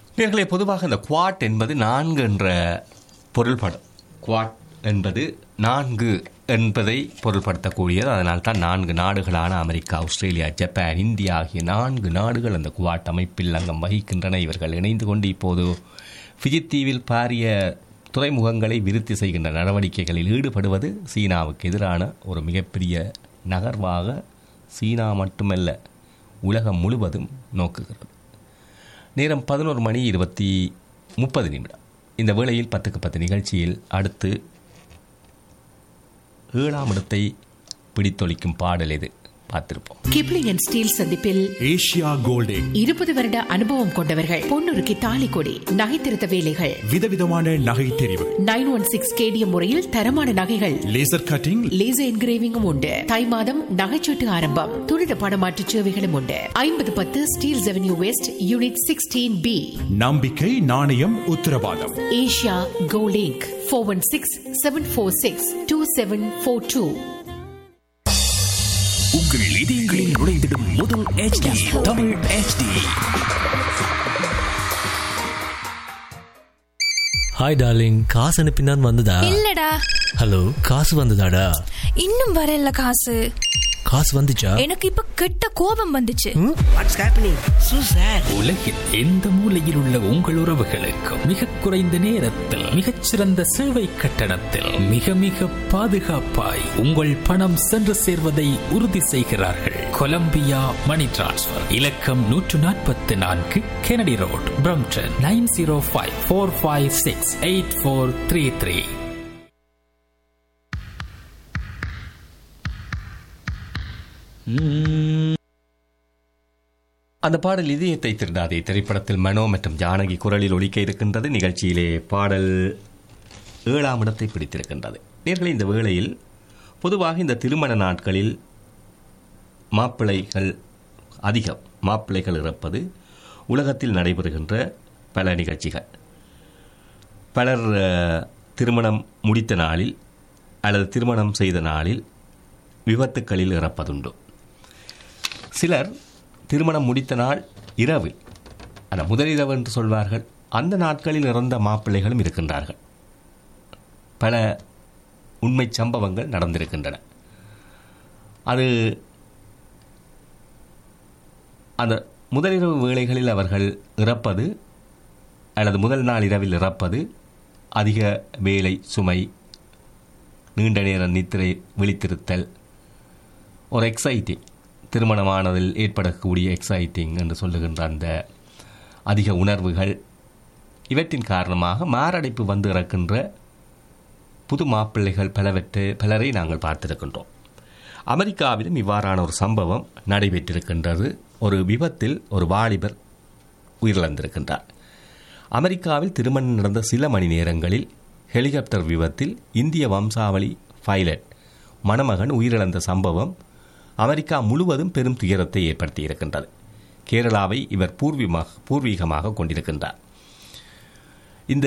நேர்களே பொதுவாக இந்த குவாட் என்பது நான்கு என்ற பொருள்படும் குவாட் என்பது நான்கு என்பதை பொருள்படுத்தக்கூடியது அதனால் தான் நான்கு நாடுகளான அமெரிக்கா ஆஸ்திரேலியா ஜப்பான் இந்தியா ஆகிய நான்கு நாடுகள் அந்த குவாட் அமைப்பில் அங்கம் வகிக்கின்றன இவர்கள் இணைந்து கொண்டு இப்போது ஃபிஜி தீவில் பாரிய துறைமுகங்களை விருத்தி செய்கின்ற நடவடிக்கைகளில் ஈடுபடுவது சீனாவுக்கு எதிரான ஒரு மிகப்பெரிய நகர்வாக சீனா மட்டுமல்ல உலகம் முழுவதும் நோக்குகிறது நேரம் பதினோரு மணி இருபத்தி முப்பது நிமிடம் இந்த வேளையில் பத்துக்கு பத்து நிகழ்ச்சியில் அடுத்து ஏழாம் இடத்தை பிடித்தொழிக்கும் பாடல் எது பார்த்திருப்போம் கிப்ளிங் அண்ட் ஸ்டீல் சந்திப்பில் ஏஷியா கோல்டிங் இருபது வருட அனுபவம் கொண்டவர்கள் பொன்னுருக்கு தாலி கொடி நகைத்திருத்த வேலைகள் விதவிதமான நகை தெரிவு நைன் ஒன் சிக்ஸ் கேடிஎம் முறையில் தரமான நகைகள் லேசர் கட்டிங் லேசர் என்கிரேவிங்கும் உண்டு தை மாதம் நகைச்சீட்டு ஆரம்பம் துரித பணமாற்று சேவைகளும் உண்டு ஐம்பது பத்து Steele avenue west unit sixteen B நம்பிக்கை நாணயம் உத்தரவாதம் Asia cooling four one six seven four six two seven four two உங்கள் இதயங்களில் நுழைந்திடும் முதல் HD Tamil HD hi darling காசு அனுப்பினான் வந்ததா இல்லடா ஹலோ காசு வந்ததாடா இன்னும் வரல காசு காசு வந்துச்சா எனக்கு இப்ப கெட்ட கோபம் வந்துச்சு வாட்ஸ் ஹேப்பனிங் சூ சார் உலகில் எந்த மூலையில் உள்ள உங்கள் உறவுகளுக்கு மிக குறைந்த நேரத்தில் மிகச்சிறந்த சேவை கட்டணத்தில் மிக மிக பாதுகாப்பாய் உங்கள் பணம் சென்று சேர்வதை உறுதி செய்கிறார்கள் கொலம்பியா மணி டிரான்ஸ்ஃபர் இலக்கம் நூற்று நாற்பத்தி நான்கு Kennedy road Brampton nine zero five four five six eight four three three அந்த பாடல் இதயத்தை திருடாதே திரைப்படத்தில் மனோ மற்றும் ஜானகி குரலில் ஒலிக்க இருக்கின்றது நிகழ்ச்சியிலே பாடல் ஏழாம் இடத்தை பிடித்திருக்கின்றது நேர்களை இந்த வேளையில் பொதுவாக இந்த திருமண நாட்களில் மாப்பிள்ளைகள் அதிகம் மாப்பிள்ளைகள் இறப்பது உலகத்தில் நடைபெறுகின்ற பல நிகழ்ச்சிகள் பலர் அஹ், திருமணம் முடித்த நாளில் அல்லது திருமணம் செய்த நாளில் விபத்துக்களில் இறப்பதுண்டு சிலர் திருமணம் முடித்த நாள் இரவு அந்த முதலிரவு என்று சொல்வார்கள் அந்த நாட்களில் இறந்த மாப்பிள்ளைகளும் இருக்கின்றார்கள் பல உண்மை சம்பவங்கள் நடந்திருக்கின்றன அது அந்த முதலிரவு வேளைகளில் அவர்கள் இறப்பது அல்லது முதல் நாள் இரவில் இறப்பது அதிக வேலை சுமை நீண்ட நேரம் நித்திரை விழித்திருத்தல் ஒரு எக்ஸைட்டிங் திருமணமானதில் ஏற்படக்கூடிய எக்ஸைட்டிங் என்று சொல்லுகின்ற அந்த அதிக உணர்வுகள் இவற்றின் காரணமாக மாரடைப்பு வந்து இறக்கின்ற புது மாப்பிள்ளைகள் பலவற்றை பலரை நாங்கள் பார்த்திருக்கின்றோம் அமெரிக்காவிலும் இவ்வாறான ஒரு சம்பவம் நடைபெற்றிருக்கின்றது ஒரு விபத்தில் ஒரு வாலிபர் உயிரிழந்திருக்கின்றார் அமெரிக்காவில் திருமணம் நடந்த சில மணி நேரங்களில் ஹெலிகாப்டர் விபத்தில் இந்திய வம்சாவளி பைலட் மணமகன் உயிரிழந்த சம்பவம் அமெரிக்கா முழுவதும் பெரும் துயரத்தை ஏற்படுத்தியிருக்கின்றது கேரளாவை இவர் பூர்வீகமாக பூர்வீகமாக கொண்டிருக்கின்றார் இந்த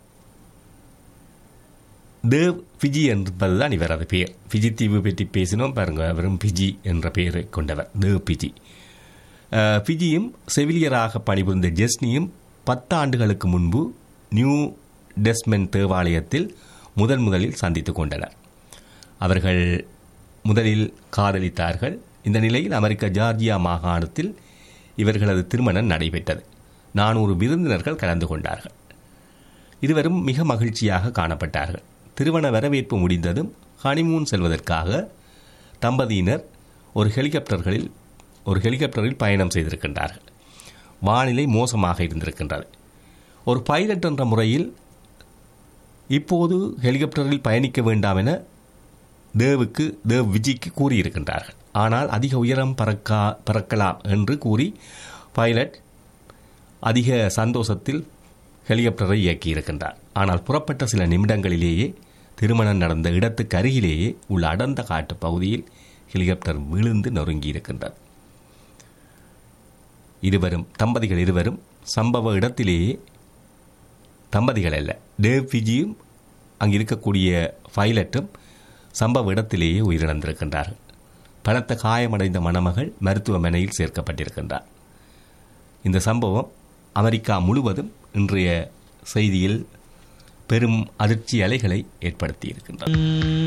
தேவ் ஃபிஜி என்பதுதான் இவரது பெயர் ஃபிஜி தீவு பற்றி பேசினோம் பாருங்க அவரும் ஃபிஜி என்ற பெயரை கொண்டவர் தேவ் ஃபிஜி அஹ், ஃபிஜியும் செவிலியராக பணிபுரிந்த ஜெஸ்னியும் பத்து ஆண்டுகளுக்கு முன்பு நியூ டெஸ்மென் தேவாலயத்தில் முதன் முதலில் சந்தித்து கொண்டனர் அவர்கள் முதலில் காதலித்தார்கள் இந்த நிலையில் அமெரிக்க ஜார்ஜியா மாகாணத்தில் இவர்களது திருமணம் நடைபெற்றது நானூறு விருந்தினர்கள் கலந்து கொண்டார்கள் இருவரும் மிக மகிழ்ச்சியாக காணப்பட்டார்கள் திருமண வரவேற்பு முடிந்ததும் ஹனிமூன் செல்வதற்காக தம்பதியினர் ஒரு ஹெலிகாப்டர்களில் ஒரு ஹெலிகாப்டரில் பயணம் செய்திருக்கின்றார்கள் வானிலை மோசமாக இருந்திருக்கின்றது ஒரு பைலட் என்ற முறையில் இப்போது ஹெலிகாப்டரில் பயணிக்க வேண்டாம் என தேவுக்கு தேவ் விஜிக்கு கூறியிருக்கின்றார்கள் ஆனால் அதிக உயரம் பறக்கா பறக்கலாம் என்று கூறி பைலட் அதிக சந்தோஷத்தில் ஹெலிகாப்டரை இயக்கியிருக்கின்றார் ஆனால் புறப்பட்ட சில நிமிடங்களிலேயே திருமணம் நடந்த இடத்துக்கு அருகிலேயே உள்ள அடர்ந்த காட்டு பகுதியில் ஹெலிகாப்டர் விழுந்து நொறுங்கியிருக்கின்றது இருவரும் தம்பதிகள் இருவரும் சம்பவ இடத்திலேயே தம்பதிகள் அல்ல டேவ் ஃபிஜியும் அங்கு இருக்கக்கூடிய பைலட்டும் சம்பவ இடத்திலேயே உயிரிழந்திருக்கின்றார்கள் பலத்த காயமடைந்த மணமகள் மருத்துவமனையில் சேர்க்கப்பட்டிருக்கின்றார் இந்த சம்பவம் அமெரிக்கா முழுவதும் இன்றைய செய்தியில் பெரும் அதிர்ச்சி அலைகளை ஏற்படுத்தியிருக்கின்றது